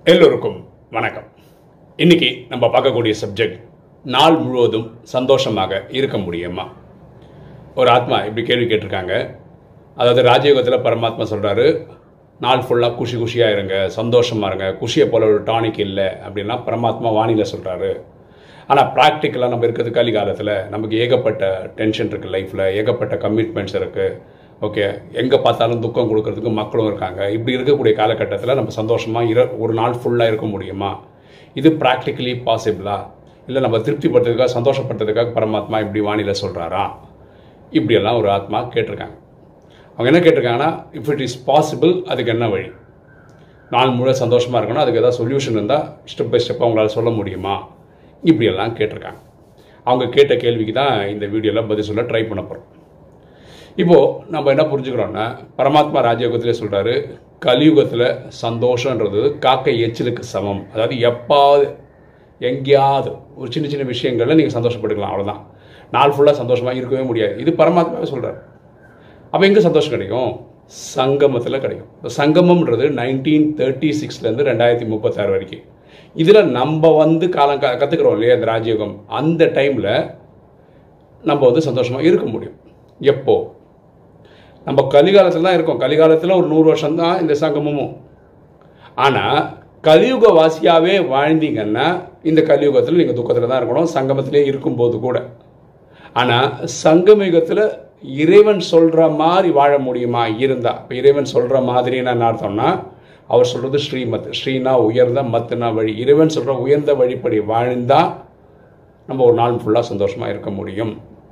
எல்லோருக்கும் வணக்கம் இன்னைக்கு நம்ம பார்க்கக்கூடிய சப்ஜெக்ட் நாள் முழுவதும் சந்தோஷமாக இருக்க முடியுமா ஒரு ஆத்மா இப்படி கேள்வி கேட்டிருக்காங்க அதாவது ராஜயோகத்தில் பரமாத்மா சொல்கிறாரு நாள் ஃபுல்லாக குஷி குஷியாக இருங்க சந்தோஷமாக இருங்க குஷியை போல ஒரு டானிக் இல்லை அப்படின்னா பரமாத்மா வானிலை சொல்கிறாரு ஆனால் ப்ராக்டிக்கலாக நம்ம இருக்கிறது கலி காலத்தில் நமக்கு ஏகப்பட்ட டென்ஷன் இருக்குது லைஃப்பில் ஏகப்பட்ட கமிட்மெண்ட்ஸ் இருக்குது ஓகே எங்கே பார்த்தாலும் துக்கம் கொடுக்கறதுக்கு மக்களும் இருக்காங்க இப்படி இருக்கக்கூடிய காலகட்டத்தில் நம்ம சந்தோஷமாக இர ஒரு நாள் ஃபுல்லாக இருக்க முடியுமா இது ப்ராக்டிக்கலி பாசிபிளா இல்லை நம்ம திருப்திப்படுத்துறதுக்காக சந்தோஷப்படுறதுக்காக பரமாத்மா இப்படி வானிலை சொல்கிறாரா இப்படியெல்லாம் ஒரு ஆத்மா கேட்டிருக்காங்க அவங்க என்ன கேட்டிருக்காங்கன்னா இஃப் இட் இஸ் பாசிபிள் அதுக்கு என்ன வழி நாள் முழு சந்தோஷமாக இருக்கணும் அதுக்கு ஏதாவது சொல்யூஷன் இருந்தால் ஸ்டெப் பை ஸ்டெப்பாக அவங்களால சொல்ல முடியுமா இப்படியெல்லாம் கேட்டிருக்காங்க அவங்க கேட்ட கேள்விக்கு தான் இந்த வீடியோவில் பதில் சொல்ல ட்ரை பண்ண போகிறோம் இப்போது நம்ம என்ன புரிஞ்சுக்கிறோன்னா பரமாத்மா ராஜயோகத்திலே சொல்கிறாரு கலியுகத்தில் சந்தோஷன்றது காக்கை எச்சிலுக்கு சமம் அதாவது எப்பாவது எங்கேயாவது ஒரு சின்ன சின்ன விஷயங்களில் நீங்கள் சந்தோஷப்பட்டுக்கலாம் அவ்வளோதான் நாள் ஃபுல்லாக சந்தோஷமாக இருக்கவே முடியாது இது பரமாத்மாவே சொல்கிறார் அப்போ எங்கே சந்தோஷம் கிடைக்கும் சங்கமத்தில் கிடைக்கும் இந்த சங்கமம்ன்றது நைன்டீன் தேர்ட்டி சிக்ஸ்லேருந்து ரெண்டாயிரத்தி முப்பத்தாறு வரைக்கும் இதில் நம்ம வந்து காலம் க கற்றுக்குறோம் இல்லையா இந்த ராஜயோகம் அந்த டைமில் நம்ம வந்து சந்தோஷமாக இருக்க முடியும் எப்போ நம்ம கலிகாலத்தில் தான் இருக்கோம் கலிகாலத்தில் ஒரு நூறு வருஷம் தான் இந்த சங்கமமும் ஆனால் கலியுக வாசியாகவே வாழ்ந்தீங்கன்னா இந்த கலியுகத்தில் நீங்கள் துக்கத்தில் தான் இருக்கணும் சங்கமத்திலே இருக்கும்போது கூட ஆனால் சங்கமயுகத்தில் இறைவன் சொல்கிற மாதிரி வாழ முடியுமா இருந்தா இப்போ இறைவன் சொல்கிற மாதிரின்னு என்ன அர்த்தம்னா அவர் சொல்கிறது ஸ்ரீமத் ஸ்ரீனா உயர்ந்த மத்துனா வழி இறைவன் சொல்கிற உயர்ந்த வழிப்படி வாழ்ந்தா நம்ம ஒரு நாள் ஃபுல்லாக சந்தோஷமாக இருக்க முடியும்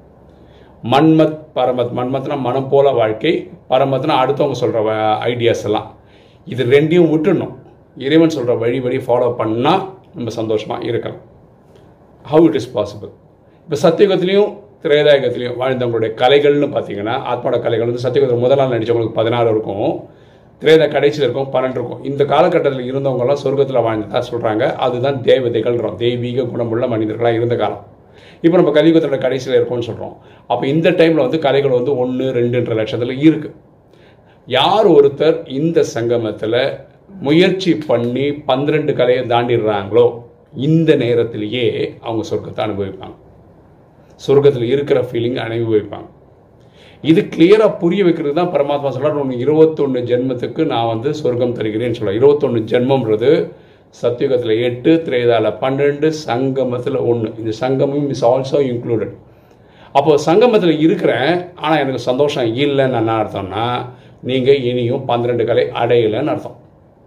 மன்மத் பரமத் மன்மத்னா மனம் போல வாழ்க்கை பரமத்னா அடுத்தவங்க சொல்கிற ஐடியாஸ் எல்லாம் இது ரெண்டையும் விட்டுடணும் இறைவன் சொல்கிற வழி வழி ஃபாலோ பண்ணால் நம்ம சந்தோஷமாக இருக்கலாம் ஹவு இட் இஸ் பாசிபிள் இப்போ சத்தியுகத்திலையும் திரேதாயுகத்திலையும் வாழ்ந்தவங்களுடைய கலைகள்னு பார்த்தீங்கன்னா ஆத்மாவோட கலைகள் வந்து சத்தியுகத்தில் முதல் நாள் நடித்தவங்களுக்கு பதினாறு இருக்கும் திரேத கடைசியில் இருக்கும் பன்னெண்டு இருக்கும் இந்த காலகட்டத்தில் இருந்தவங்கலாம் சொர்க்கத்தில் வாழ்ந்ததா சொல்கிறாங்க அதுதான் தேவதைகள்ன்றோம் தெய்வீக குணமுள்ள மனிதர்களாக இருந்த காலம் இப்போ நம்ம கலியுகத்தோட கடைசியில் இருக்கோம்னு சொல்கிறோம் அப்போ இந்த டைமில் வந்து கலைகள் வந்து ஒன்று ரெண்டுன்ற லட்சத்தில் இருக்குது யார் ஒருத்தர் இந்த சங்கமத்தில் முயற்சி பண்ணி பன்னிரெண்டு கலையை தாண்டிடுறாங்களோ இந்த நேரத்திலேயே அவங்க சொர்க்கத்தை அனுபவிப்பாங்க சொர்க்கத்தில் இருக்கிற ஃபீலிங் அனுபவிப்பாங்க இது கிளியராக புரிய வைக்கிறது தான் பரமாத்மா சொல்கிறார் ஒன்று இருபத்தொன்று ஜென்மத்துக்கு நான் வந்து சொர்க்கம் தருகிறேன்னு சொல்ல இருபத்தொன்று ஜென்மம்ன்றது சத்தியுகத்தில் எட்டு திரேதால பன்னெண்டு சங்கமத்தில் ஒன்று இந்த சங்கமம் இஸ் ஆல்சோ இன்க்ளூடட் அப்போது சங்கமத்தில் இருக்கிறேன் ஆனால் எனக்கு சந்தோஷம் இல்லைன்னு என்ன அர்த்தம்னா நீங்கள் இனியும் பன்னிரெண்டு கலை அடையலைன்னு அர்த்தம்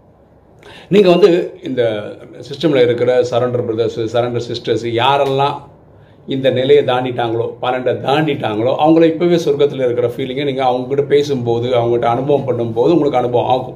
நீங்கள் வந்து இந்த சிஸ்டமில் இருக்கிற சரண்டர் பிரதர்ஸ் சரண்டர் சிஸ்டர்ஸ் யாரெல்லாம் இந்த நிலையை தாண்டிட்டாங்களோ பன்னெண்டை தாண்டிட்டாங்களோ அவங்கள இப்போவே சொர்க்கத்தில் இருக்கிற ஃபீலிங்கை நீங்கள் அவங்ககிட்ட பேசும்போது அவங்ககிட்ட அனுபவம் பண்ணும்போது உங்களுக்கு அனுபவம் ஆகும்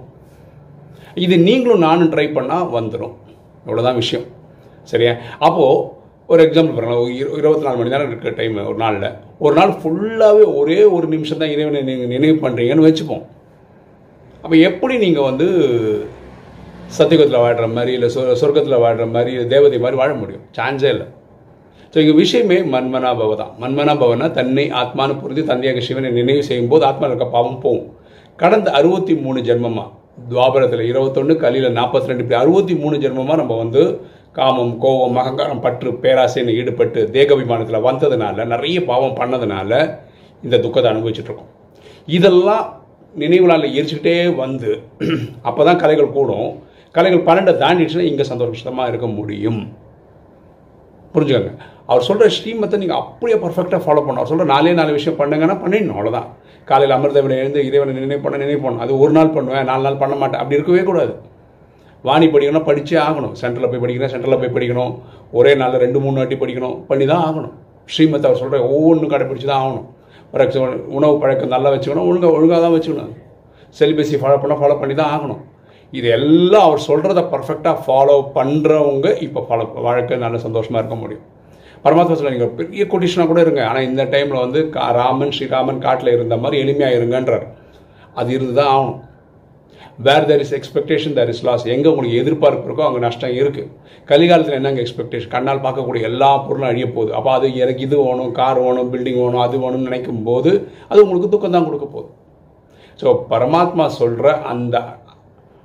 இது நீங்களும் நானும் ட்ரை பண்ணால் வந்துடும் இவ்வளோதான் விஷயம் சரியா அப்போது ஒரு எக்ஸாம்பிள் பாருங்கள் ஒரு இருபத்தி நாலு மணி நேரம் இருக்கிற டைம் ஒரு நாளில் ஒரு நாள் ஃபுல்லாகவே ஒரே ஒரு நிமிஷம் தான் இறைவனை நீங்கள் நினைவு பண்ணுறீங்கன்னு வச்சுப்போம் அப்போ எப்படி நீங்கள் வந்து சத்தியுகத்தில் வாழ்கிற மாதிரி இல்லை சொ சொர்க்கத்தில் வாழ்கிற மாதிரி தேவதை மாதிரி வாழ முடியும் சான்ஸே இல்லை ஸோ இங்கே விஷயமே மன்மனாபவ தான் மன்மனாபவனா தன்னை ஆத்மானு புரிந்து தந்தையாக சிவனை நினைவு செய்யும் போது ஆத்மா இருக்க பாவம் போகும் கடந்த அறுபத்தி மூணு ஜென்மமாக துவாபரத்தில் இருபத்தொன்று கலியில் நாற்பத்தி ரெண்டு இப்படி அறுபத்தி மூணு ஜென்மமாக நம்ம வந்து காமம் கோபம் அகங்காரம் பற்று பேராசைன்னு ஈடுபட்டு தேகபிமானத்தில் வந்ததுனால நிறைய பாவம் பண்ணதுனால இந்த துக்கத்தை அனுபவிச்சுட்ருக்கோம் இதெல்லாம் நினைவுலால் எரிச்சுக்கிட்டே வந்து அப்போ தான் கலைகள் கூடும் கலைகள் பன்னெண்டை தாண்டிடுச்சுன்னா இங்கே சந்தோஷமாக இருக்க முடியும் புரிஞ்சுக்கோங்க அவர் சொல்கிற ஸ்ரீமத்தை நீங்கள் அப்படியே பர்ஃபெக்டாக ஃபாலோ பண்ணணும் அவர் சொல்கிற நாலே நாலு விஷயம் பண்ணுங்கன்னா பண்ணிடணும் அவ்வளோதான் காலையில் அமிர்தவினை எழுந்து இறைவனை நினைவு பண்ண நினைவு பண்ணணும் அது ஒரு நாள் பண்ணுவேன் நாலு நாள் பண்ண மாட்டேன் அப்படி இருக்கவே கூடாது வாணி படிக்கணும்னா படித்தே ஆகணும் சென்டரில் போய் படிக்கணும் சென்டரில் போய் படிக்கணும் ஒரே நாளில் ரெண்டு மூணு வாட்டி படிக்கணும் பண்ணி தான் ஆகணும் ஸ்ரீமத்தை அவர் சொல்கிற ஒவ்வொன்றும் கடைப்பிடிச்சி தான் ஆகணும் ஃபார் எக்ஸாம்பிள் உணவு பழக்கம் நல்லா வச்சுக்கணும் ஒழுங்காக ஒழுங்காக தான் வச்சுக்கணும் செலிபஸி ஃபாலோ பண்ணால் ஃபாலோ பண்ணி தான் ஆகணும் இது எல்லாம் அவர் சொல்கிறத பர்ஃபெக்டாக ஃபாலோ பண்ணுறவங்க இப்போ ஃபாலோ வாழ்க்கை நல்ல சந்தோஷமாக இருக்க முடியும் பரமாத்மா சொல்ல நீங்கள் பெரிய கொட்டிஷனாக கூட இருங்க ஆனால் இந்த டைமில் வந்து கா ராமன் ஸ்ரீராமன் காட்டில் இருந்த மாதிரி எளிமையாக இருங்கன்றார் அது இருந்து தான் ஆகணும் where there is expectation there is loss எங்கே உங்களுக்கு எதிர்பார்ப்பு இருக்கோ அங்கே நஷ்டம் இருக்குது கலிகாலத்தில் என்னங்க எக்ஸ்பெக்டேஷன் கண்ணால் பார்க்கக்கூடிய எல்லா பொருளும் அழிய போகுது அப்போ அது எனக்கு இது வேணும் கார் வேணும் பில்டிங் வேணும் அது வேணும்னு நினைக்கும் போது அது உங்களுக்கு துக்கம் தான் கொடுக்க போகுது ஸோ பரமாத்மா சொல்கிற அந்த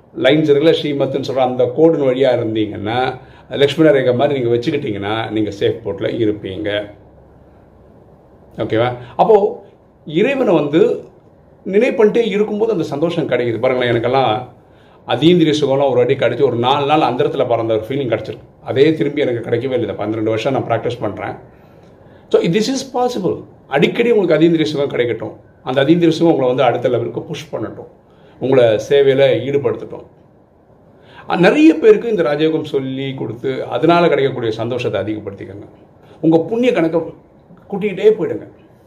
லைன்ஸ் இருக்குல்ல ஸ்ரீமத்துன்னு சொல்கிற அந்த கோடின் வழியாக இருந்தீங்கன்னா லக்ஷ்மண ரேகை மாதிரி நீங்கள் வச்சுக்கிட்டீங்கன்னா நீங்கள் சேஃப் போர்ட்டில் இருப்பீங்க ஓகேவா அப்போது இறைவனை வந்து நினை பண்ணிட்டே இருக்கும்போது அந்த சந்தோஷம் கிடைக்குது பாருங்களேன் எனக்கெல்லாம் அதீந்திரிய சுகம்லாம் ஒரு வாட்டி கிடைச்சி ஒரு நாலு நாள் அந்த இடத்துல பறந்த ஒரு ஃபீலிங் கிடச்சிருக்கு அதே திரும்பி எனக்கு கிடைக்கவே இல்லை இந்த பன்னிரெண்டு வருஷம் நான் ப்ராக்டிஸ் பண்ணுறேன் ஸோ திஸ் இஸ் பாசிபிள் அடிக்கடி உங்களுக்கு அதீந்திரிய சுகம் கிடைக்கட்டும் அந்த அதீந்திரிய சுகம் உங்களை வந்து அடுத்த லெவலுக்கு புஷ் பண்ணட்டும் உங்களை சேவையில் ஈடுபடுத்தட்டும் அஹ் நிறைய பேருக்கு இந்த ராஜயோகம் சொல்லி கொடுத்து அதனால கிடைக்கக்கூடிய சந்தோஷத்தை அதிகப்படுத்திக்கங்க உங்கள் புண்ணிய கணக்கை கூட்டிகிட்டே போயிடுங்க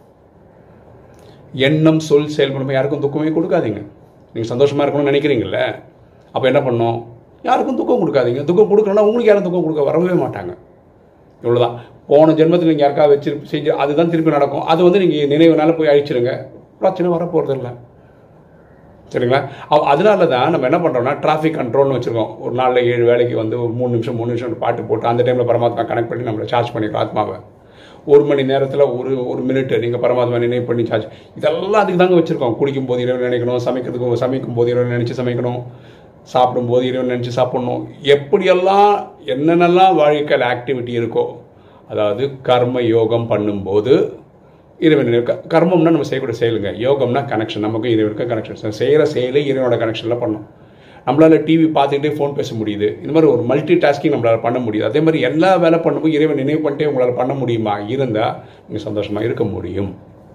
எண்ணம் சொல் செயல்படும் யாருக்கும் துக்கமே கொடுக்காதீங்க நீங்கள் சந்தோஷமாக இருக்கணும்னு நினைக்கிறீங்கல்ல அப்போ என்ன பண்ணணும் யாருக்கும் துக்கம் கொடுக்காதீங்க துக்கம் கொடுக்கணும்னா உங்களுக்கு யாரும் துக்கம் கொடுக்க வரவே மாட்டாங்க இவ்வளோதான் போன ஜென்மத்தில் நீங்கள் யாருக்கா வச்சு செஞ்சு அதுதான் திருப்பி நடக்கும் அது வந்து நீங்கள் நினைவுனால போய் அழிச்சிருங்க பிரச்சனை வரப்போகிறது இல்லை சரிங்களா அவ- அதனால தான் நம்ம என்ன பண்ணுறோம்னா டிராஃபிக் கண்ட்ரோல்னு வச்சுருக்கோம் ஒரு நாளில் ஏழு வேலைக்கு வந்து ஒரு மூணு நிமிஷம் மூணு நிமிஷம் பாட்டு போட்டு அந்த டைமில் பரமாத்மா கனெக்ட் பண்ணி நம்மளை சார்ஜ் பண்ணிக்கிறோம் ஆத்மாவை ஒரு மணி நேரத்தில் ஒரு ஒரு மினிட் நீங்கள் பரமாத்மா நினைவு பண்ணி சார்ஜ் இதெல்லாம் அதுக்கு தாங்க வச்சுருக்கோம் குடிக்கும் போது இறைவன் நினைக்கணும் சமைக்கிறதுக்கு சமைக்கும் போது இறைவன் நினச்சி சமைக்கணும் சாப்பிடும் போது இறைவன் நினச்சி சாப்பிடணும் எப்படியெல்லாம் என்னென்னலாம் வாழ்க்கையில் ஆக்டிவிட்டி இருக்கோ அதாவது கர்ம யோகம் பண்ணும்போது இறைவன் இருக்க கர்மம்னா நம்ம செய்யக்கூடிய செயலுங்க யோகம்னா கனெக்ஷன் நமக்கு இறைவனுக்கு கனெக்ஷன் செய்கிற செயலே இறைவனோட கனெக்ஷனில் பண்ணணும் நம்மளால டிவி பார்த்துக்கிட்டே ஃபோன் பேச முடியுது இந்த மாதிரி ஒரு மல்டி டாஸ்கிங் நம்மளால் பண்ண முடியுது அதே மாதிரி எல்லா வேலை பண்ணும்போது இறைவன் நினைவு பண்ணிட்டே உங்களால் பண்ண முடியுமா இருந்தால் நீங்கள் சந்தோஷமாக இருக்க முடியும்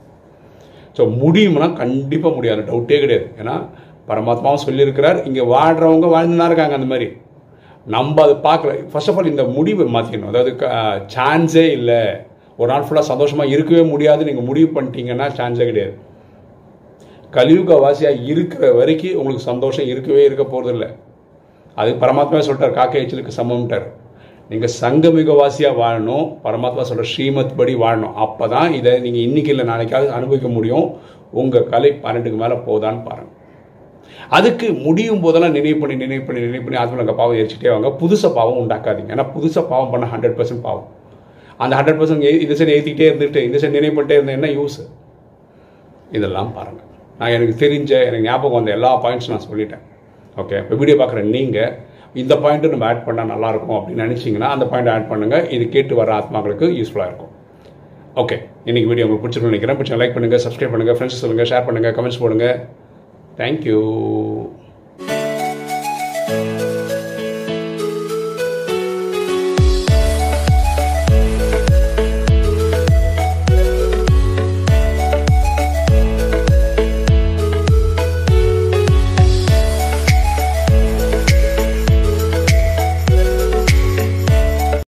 ஸோ முடியும்னா கண்டிப்பாக முடியாது டவுட்டே கிடையாது ஏன்னா பரமாத்மாவும் சொல்லியிருக்கிறார் இங்கே வாழ்கிறவங்க வாழ்ந்து தான் இருக்காங்க அந்த மாதிரி நம்ம அதை பார்க்கல ஃபர்ஸ்ட் ஆஃப் ஆல் இந்த முடிவை மாற்றிக்கணும் அதாவது சான்ஸே இல்லை ஒரு நாள் ஃபுல்லாக சந்தோஷமாக இருக்கவே முடியாது நீங்கள் முடிவு பண்ணிட்டீங்கன்னா சான்ஸே கிடையாது கலியுக வாசியாக இருக்கிற வரைக்கும் உங்களுக்கு சந்தோஷம் இருக்கவே இருக்க போகிறதில்ல அது பரமாத்மா சொல்லிட்டார் காக்கை எச்சலுக்கு சமம்ட்டார் நீங்கள் சங்கமிக வாசியாக வாழணும் பரமாத்மா சொல்கிற ஸ்ரீமத் படி வாழணும் அப்போ தான் இதை நீங்கள் இன்னைக்கு இல்லை நாளைக்காவது அனுபவிக்க முடியும் உங்கள் கலை பன்னெண்டுக்கு மேலே போதான்னு பாருங்கள் அதுக்கு முடியும் போதெல்லாம் நினைவு பண்ணி நினைவு பண்ணி நினைவு பண்ணி ஆத்மலங்க பாவம் எரிச்சிட்டே வாங்க புதுசாக பாவம் உண்டாக்காதீங்க ஏன்னா புதுசாக பாவம் பண்ண ஹண்ட்ரட் பர்சன்ட் பாவம் அந்த ஹண்ட்ரட் பர்சன்ட் இந்த சைடு ஏற்றிக்கிட்டே இருந்துட்டு இந்த சைடு நினைவு பண்ணிட்டே இருந்தேன் என்ன யூஸ் இதெல்லாம் பாருங்கள் நான் எனக்கு தெரிஞ்ச எனக்கு ஞாபகம் வந்த எல்லா பாயிண்ட்ஸும் நான் சொல்லிட்டேன் ஓகே இப்போ வீடியோ பார்க்குற நீங்கள் இந்த பாயிண்ட்டு நம்ம ஆட் பண்ணால் நல்லாயிருக்கும் அப்படின்னு நினச்சிங்கன்னா அந்த பாயிண்ட் ஆட் பண்ணுங்கள் இது கேட்டு வர ஆத்மாக்களுக்கு யூஸ்ஃபுல்லாக இருக்கும் ஓகே இன்னைக்கு வீடியோ உங்களுக்கு பிடிச்சிருக்குன்னு நினைக்கிறேன் பிடிச்சா லைக் பண்ணுங்கள் சப்ஸ்கிரைப் பண்ணுங்கள் ஃப்ரெண்ட்ஸ் சொல்லுங்கள் ஷேர் பண்ணுங்கள் கமெண்ட்ஸ் போடுங்க தேங்க்யூ